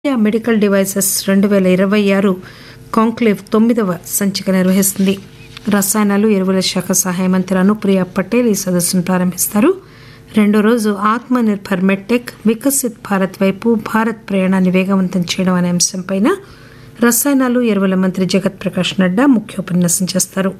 India medical devices రెండు పేల ఇరవై ఆరు కాంక్లేవ్ తొమ్మిదవ సంచిక నిర్వహిస్తుంది రసాయనాలు ఎరువుల శాఖ సహాయ మంత్రి అనుప్రియ పటేల్ ఈ సదస్సును ప్రారంభిస్తారు రెండో రోజు ఆత్మ నిర్భర్ మెడ్టెక్ వికసిత్ భారత్ వైపు భారత్ ప్రయాణాన్ని వేగవంతం చేయడం అనే అంశంపై రసాయనాలు ఎరువుల మంత్రి జగత్ ప్రకాష్ నడ్డా ముఖ్య ఉపన్యాసం చేస్తారు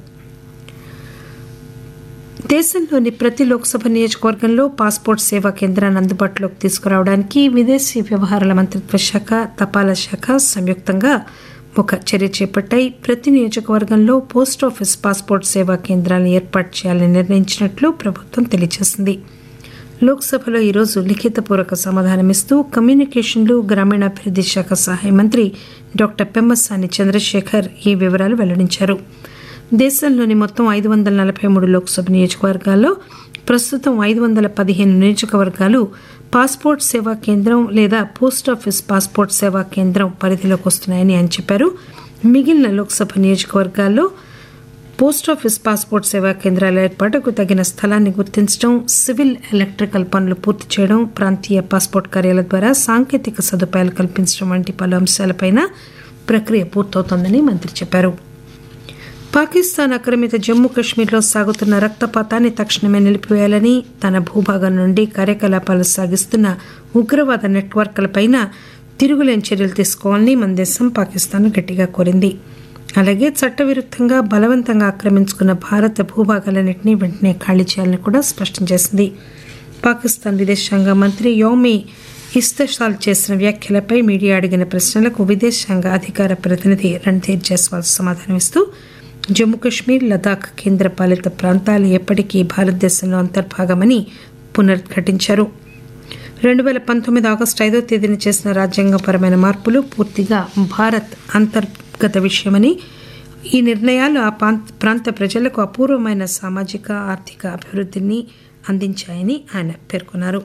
దేశంలోని ప్రతి లోక్సభ నియోజకవర్గంలో పాస్పోర్ట్ సేవా కేంద్రాన్ని అందుబాటులోకి తీసుకురావడానికి విదేశీ వ్యవహారాల మంత్రిత్వ శాఖ తపాలా శాఖ సంయుక్తంగా ఒక చర్య చేపట్టాయి ప్రతి నియోజకవర్గంలో పోస్టాఫీస్ పాస్పోర్ట్ సేవా కేంద్రాలను ఏర్పాటు చేయాలని నిర్ణయించినట్లు ప్రభుత్వం తెలియజేసింది లోక్సభలో ఈరోజు లిఖితపూర్వక సమాధానమిస్తూ కమ్యూనికేషన్లు గ్రామీణాభివృద్ది శాఖ సహాయ మంత్రి డాక్టర్ పెమ్మసాని చంద్రశేఖర్ ఈ వివరాలు వెల్లడించారు దేశంలోని మొత్తం ఐదు వందల నలభై మూడు లోక్సభ నియోజకవర్గాల్లో ప్రస్తుతం ఐదు వందల పదిహేను నియోజకవర్గాలు పాస్పోర్ట్ సేవా కేంద్రం లేదా పోస్టాఫీస్ పాస్పోర్ట్ సేవా కేంద్రం పరిధిలోకి వస్తున్నాయని ఆయన చెప్పారు మిగిలిన లోక్సభ నియోజకవర్గాల్లో పోస్టాఫీస్ పాస్పోర్ట్ సేవా కేంద్రాల ఏర్పాటుకు తగిన స్థలాన్ని గుర్తించడం సివిల్ ఎలక్ట్రికల్ పనులు పూర్తి చేయడం ప్రాంతీయ పాస్పోర్ట్ కార్యాలయ ద్వారా సాంకేతిక సదుపాయాలు కల్పించడం వంటి పలు అంశాలపైన ప్రక్రియ పూర్తవుతోందని మంత్రి చెప్పారు పాకిస్తాన్ ఆక్రమిత జమ్మూ కశ్మీర్లో సాగుతున్న రక్తపాతాన్ని తక్షణమే నిలిపివేయాలని తన భూభాగం నుండి కార్యకలాపాలు సాగిస్తున్న ఉగ్రవాద నెట్వర్క్లపైన తిరుగులేని చర్యలు తీసుకోవాలని మన దేశం పాకిస్తాన్ గట్టిగా కోరింది అలాగే చట్టవిరుద్ధంగా బలవంతంగా ఆక్రమించుకున్న భారత భూభాగాలన్నింటినీ వెంటనే ఖాళీ చేయాలని కూడా స్పష్టం చేసింది పాకిస్తాన్ విదేశాంగ మంత్రి యోమి ఇస్తషాల్ చేసిన వ్యాఖ్యలపై మీడియా అడిగిన ప్రశ్నలకు విదేశాంగ అధికార ప్రతినిధి రణ్ధీర్ జైస్వాల్ సమాధానమిస్తూ జమ్మూ కశ్మీర్ లదాఖ్ కేంద్రపాలిత ప్రాంతాలు ఎప్పటికీ భారతదేశంలో అంతర్భాగమని పునరుద్ఘాటించారు రెండు పేల పంతొమ్మిది ఆగస్టు ఐదో తేదీన చేసిన రాజ్యాంగపరమైన మార్పులు పూర్తిగా భారత్ అంతర్గత విషయమని ఈ నిర్ణయాలు ఆ ప్రాంత ప్రజలకు అపూర్వమైన సామాజిక ఆర్థిక అభివృద్ధిని అందించాయని ఆయన పేర్కొన్నారు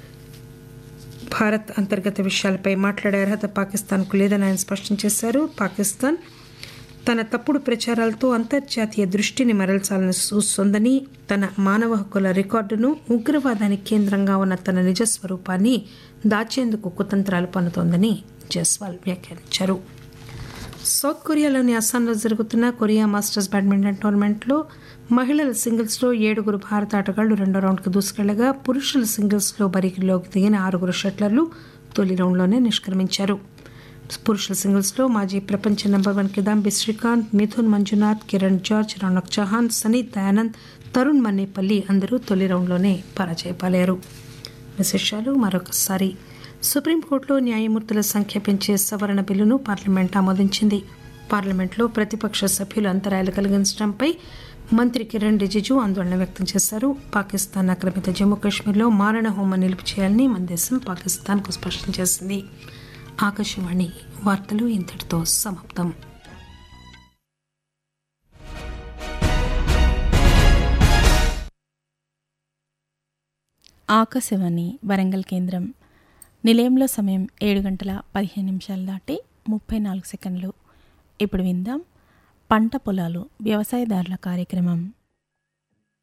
భారత్ అంతర్గత విషయాలపై మాట్లాడే అర్హత పాకిస్తాన్కు లేదని ఆయన స్పష్టం చేశారు పాకిస్తాన్ తన తప్పుడు ప్రచారాలతో అంతర్జాతీయ దృష్టిని మరల్చాలని చూస్తోందని తన మానవ హక్కుల రికార్డును ఉగ్రవాదానికి కేంద్రంగా ఉన్న తన నిజ స్వరూపాన్ని దాచేందుకు కుతంత్రాలు పన్నుతోందని జైస్వాల్ వ్యాఖ్యానించారు సౌత్ కొరియాలోని అస్సాంలో జరుగుతున్న కొరియా మాస్టర్స్ బ్యాడ్మింటన్ టోర్నమెంట్లో మహిళల సింగిల్స్లో ఏడుగురు భారత ఆటగాళ్లు రెండో రౌండ్కు దూసుకెళ్లగా పురుషుల సింగిల్స్లో బరికిలోకి దిగిన ఆరుగురు షట్లర్లు తొలి రౌండ్లోనే నిష్క్రమించారు పురుషుల సింగిల్స్లో మాజీ ప్రపంచ number one Kidambi Srikanth Mithun Manjunath Kiran George Rounak Chauhan Sanneeth Dayanand Tarun Mannepalli అందరూ తొలి రౌండ్లోనే పరాజయపాలయ్యారు విశేషాలు మరొకసారి సుప్రీంకోర్టులో న్యాయమూర్తుల సంఖ్య పెంచే సవరణ బిల్లును పార్లమెంట్ ఆమోదించింది పార్లమెంట్లో ప్రతిపక్ష సభ్యులు అంతరాయాలు కలిగించడంపై మంత్రి కిరణ్ రిజిజు ఆందోళన వ్యక్తం చేశారు పాకిస్తాన్ ఆక్రమిత జమ్మూ కాశ్మీర్లో మారణ హోమం నిలుపు చేయాలని మన దేశం పాకిస్తాన్కు స్పష్టం చేసింది ఆకాశవాణి వార్తలు ఇంతటితో సమాప్తం ఆకాశవాణి వరంగల్ కేంద్రం నిలయంలో సమయం ఏడు గంటల పదిహేను నిమిషాలు దాటి ముప్పై నాలుగు సెకండ్లు ఇప్పుడు విందాం పంట పొలాలు వ్యవసాయదారుల కార్యక్రమం